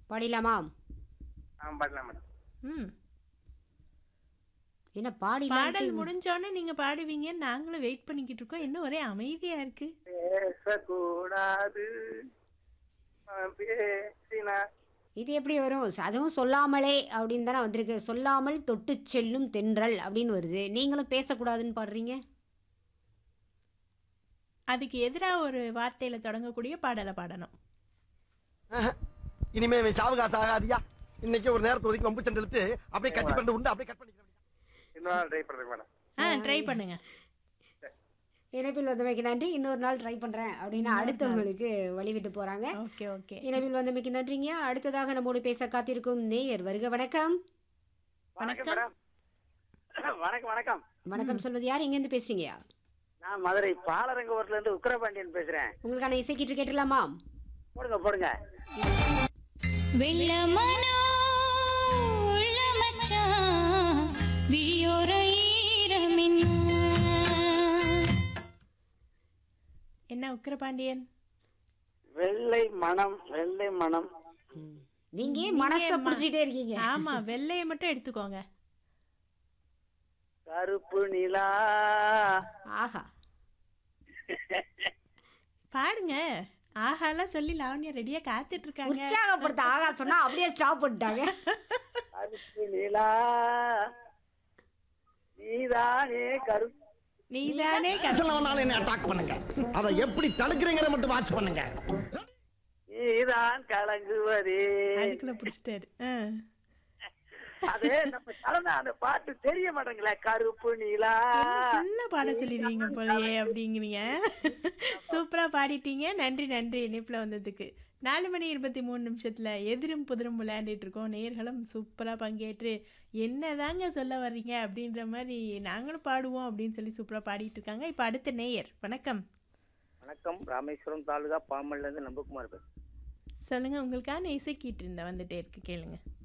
பாடிடலாமா ஆ பாடலாம் மேடம் ம் என்ன பாடி பாடல் முடிஞ்சோடனே நீங்க பாடுவீங்க நாங்களும் வெயிட் பண்ணிக்கிட்டு இருக்கோம் என்ன ஒரே அமைதியா இருக்கு பேசக்கூடாது நான் பேசினா இது எப்படி வரும் அதுவும் சொல்லாமலே அப்படின்னு தானே வந்திருக்கு சொல்லாமல் தொட்டு செல்லும் தென்றல் அப்படின்னு வருது நீங்களும் பேசக்கூடாதுன்னு பாடுறீங்க அதுக்கு எதிரா ஒரு வார்த்தையில தொடங்கக்கூடிய பாடலை பாடணும் இனிமே இவன் சாவகாசம் ஆகாதியா இன்னைக்கு ஒரு நேரத்தை ஒதுக்கி வம்பு சண்டை இழுத்து அப்படியே கட்டி பண்ணிட்டு உண்டு அப்படியே கட் பண்ணிக்கிறேன் இன்னொரு நாள் ட்ரை பண்ணுறேன் மேடம் ஆ ட்ரை பண்ணுங்க இணைப்பில் வந்தமைக்கு நன்றி இன்னொரு நாள் ட்ரை பண்ணுறேன் அப்படின்னு அடுத்தவங்களுக்கு வழிவிட்டு போகிறாங்க ஓகே ஓகே இணைப்பில் வந்தமைக்கு நன்றிங்க அடுத்ததாக நம்மோடு பேச காத்திருக்கும் நேயர் வருக வணக்கம் வணக்கம் மேடம் வணக்கம் வணக்கம் வணக்கம் சொல்வது யார் எங்கேருந்து பேசுறீங்கயா நான் மதுரை பாலரங்கூர்ல இருந்து உக்கரபாண்டியன் பேசுறேன் உங்களுக்கான இசைக்கீட்டு கேட்டுலாமா போடுங்க போடுங்க வெள்ளமனோ உள்ள மச்சான் விழியோர ஈரமின்னா என்ன உக்கிரபாண்டியன் வெள்ளை மனம் வெள்ளை மனம் நீங்க ஏன் மனசை புடிச்சிட்டே இருக்கீங்க ஆமா வெள்ளையை மட்டும் எடுத்துக்கோங்க கருப்பு நிலா ஆஹா பாடுங்க ஆஹாலாம் சொல்லி லாவண்யா ரெடியா காத்துட்டு இருக்காங்க உற்சாகப்படுத்த ஆகா சொன்னா அப்படியே ஸ்டாப் பண்ணிட்டாங்க கருப்பு நிலா நீதானே கருப்பு நீதானே க- வேணாலும் என்ன அட்டாக் பண்ணுங்க அதை எப்படி தடுக்கிறீங்கிற மட்டும் வாட்ச் பண்ணுங்க நீதான் கலங்குவதே அதுக்குள்ள பிடிச்சிட்டாரு ஆ. அது நம்ம கலந்த அந்த பாட்டு தெரிய மாட்டேங்களே கருப்பு நிலா ஃபுல்லா பாட சொல்லிடுவீங்க போலயே அப்படிங்கிறீங்க சூப்பரா பாடிட்டீங்க நன்றி நன்றி இணைப்புல வந்ததுக்கு நாலு மணி இருபத்தி மூணு நிமிஷத்துல எதிரும் புதிரும் விளையாண்டுட்டு இருக்கோம் நேர்களும் சூப்பரா பங்கேற்று என்னதாங்க சொல்ல வர்றீங்க அப்படின்ற மாதிரி நாங்களும் பாடுவோம் அப்படின்னு சொல்லி சூப்பரா பாடிட்டு இருக்காங்க இப்ப அடுத்த நேயர் வணக்கம் வணக்கம் ராமேஸ்வரம் தாலுகா பாமல்ல இருந்து நம்பகுமார் பேசுறேன் சொல்லுங்க உங்களுக்கான இசைக்கீட்டு இருந்த வந்துட்டே இருக்கு கேளுங்க